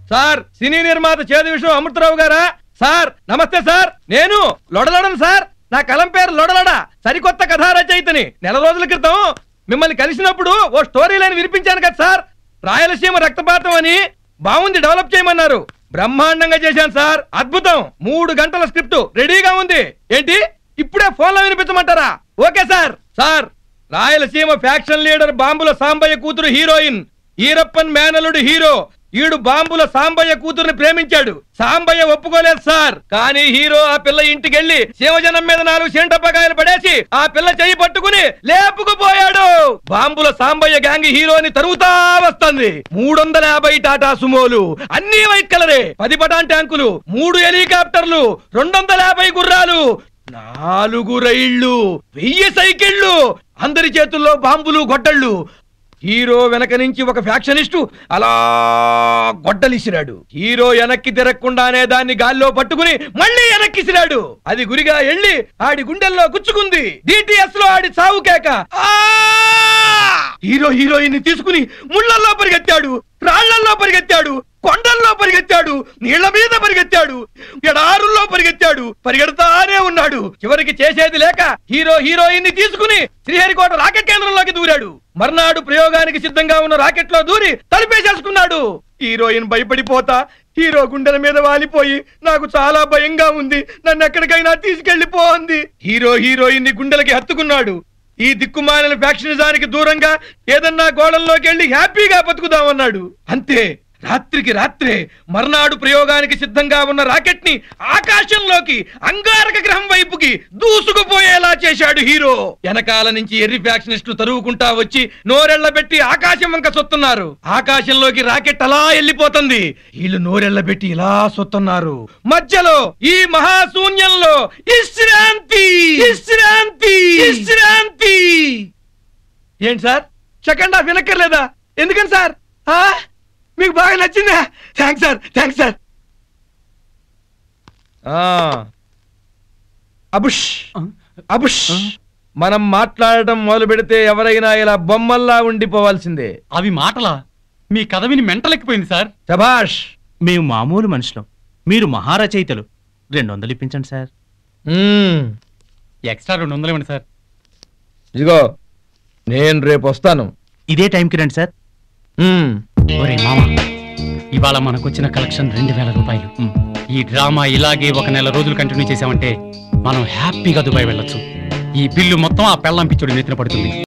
Sir సినీ నిర్మాత చేదు విషయం అమృతరావు గారా సార్ నమస్తే సార్ నేను లొడలొడను సార్ నా కలం పేరు లొడలొడ సరికొత్త కథా రచయితని నెల రోజుల క్రితం మిమ్మల్ని కలిసినప్పుడు ఓ స్టోరీ లైన్ వినిపించాను కదా సార్ రాయలసీమ రక్తపాతం అని బాగుంది డెవలప్ చేయమన్నారు బ్రహ్మాండంగా చేశాను సార్ అద్భుతం మూడు గంటల స్క్రిప్ట్ రెడీగా ఉంది ఏంటి ఇప్పుడే ఫోన్లో వినిపించమంటారా okay sir sir Rayalaseema faction leader బాంబుల సాంబయ్య కూతురు హీరోయిన్ ఈరప్పన్ మేనలుడు హీరో ఈడు బాంబుల సాంబయ్య కూతురుని ప్రేమించాడు సాంబయ్య ఒప్పుకోలేదు సార్ కానీ హీరో ఆ పిల్ల ఇంటికెళ్లి శివజనం మీద నాలుగు సెంటప్పకాయలు పడేసి ఆ పిల్ల చెయ్యి పట్టుకుని లేపుకుపోయాడు బాంబుల సాంబయ్య గ్యాంగ్ హీరోని తరుగుతా వస్తుంది మూడు వందల యాభై టాటా సుమోలు అన్ని వైట్ కలరే పది పటాన్ ట్యాంకులు మూడు హెలికాప్టర్లు రెండు వందల యాభై గుర్రాలు నాలుగు రైళ్లు వెయ్యి సైకిళ్లు అందరి చేతుల్లో బాంబులు గొడ్డళ్ళు హీరో వెనక నుంచి ఒక ఫ్యాక్షనిస్టు అలా గొడ్డలిసిరాడు హీరో వెనక్కి తిరగకుండానే దాన్ని గాల్లో పట్టుకుని మళ్ళీ వెనక్కిసిరాడు అది గురిగా ఎళ్ళి ఆడి గుండెల్లో గుచ్చుకుంది డిటిఎస్ లో ఆడి సావు కేక ఆ! హీరో హీరోయిన్ ని తీసుకుని ముళ్ళల్లో పరిగెత్తాడు రాళ్లల్లో పరిగెత్తాడు కొండల్లో పరిగెత్తాడు నీళ్ల మీద పరిగెత్తాడు ఎడారుల్లో పరిగెత్తాడు పరిగెడతానే ఉన్నాడు చివరికి చేసేది లేక హీరో హీరోయిన్ ని తీసుకుని శ్రీహరికోట రాకెట్ కేంద్రంలోకి దూరాడు మర్నాడు ప్రయోగానికి సిద్ధంగా ఉన్న రాకెట్ లో దూరి తలిపేసేసుకున్నాడు హీరోయిన్ భయపడిపోతా హీరో గుండెల మీద వాలిపోయి నాకు చాలా భయంగా ఉంది నన్ను ఎక్కడికైనా తీసుకెళ్లిపో అంది హీరో హీరోయిన్ ని గుండెలకి హత్తుకున్నాడు ఈ దిక్కుమాలిన ఫ్యాక్షనిజానికి దూరంగా ఏదన్నా గోడల్లోకి వెళ్ళి హ్యాపీగా బతుకుదామన్నాడు అంతే రాత్రికి రాత్రే మర్నాడు ప్రయోగానికి సిద్ధంగా ఉన్న రాకెట్ ని ఆకాశంలోకి అంగారక గ్రహం వైపుకి దూసుకుపోయేలా చేశాడు హీరో వెనకాల నుంచి ఎర్రి ఫ్యాక్షనిస్టులు తరువుకుంటా వచ్చి నోరెళ్లబెట్టి ఆకాశం వంక సొత్తున్నారు ఆకాశంలోకి రాకెట్ అలా వెళ్ళిపోతుంది వీళ్ళు నోరెళ్లబెట్టి ఇలా సొత్తున్నారు మధ్యలో ఈ మహాశూన్యంలో విశ్రాంతి విశ్రాంతి విశ్రాంతి ఏంటి సార్ సెకండ్ హాఫ్ వినక్కర్లేదా ఎందుకని సార్ ఆ? మీకు బాగా నచ్చిందా థ్యాంక్స్ సార్ థ్యాంక్స్ సార్ అబుష్ అబుష్ మనం మాట్లాడటం మొదలు పెడితే ఎవరైనా ఇలా బొమ్మల్లా ఉండిపోవాల్సిందే అవి మాటలా మీ కథ విని మెంటలెక్కిపోయింది సార్ శభాష్ మేము మామూలు మనుషులం మీరు మహారచయితలు రెండు వందలు ఇప్పించండి సార్ మ్మ్. ఎక్స్ట్రా రెండు వందలు ఇవ్వండి సార్ ఇదిగో నేను రేపు వస్తాను ఇదే టైంకి రండి సార్ మ్మ్. ఒరే మామ ఇవాళ మనకొచ్చిన కలెక్షన్ రెండు వేల రూపాయలు మ్. ఈ డ్రామా ఇలాగే ఒక నెల రోజులు కంటిన్యూ చేసామంటే మనం హ్యాపీగా దుబాయ్ వెళ్ళొచ్చు ఈ బిల్లు మొత్తం ఆ పెళ్ళం పిచ్చుడు నెత్తిన పడుతుంది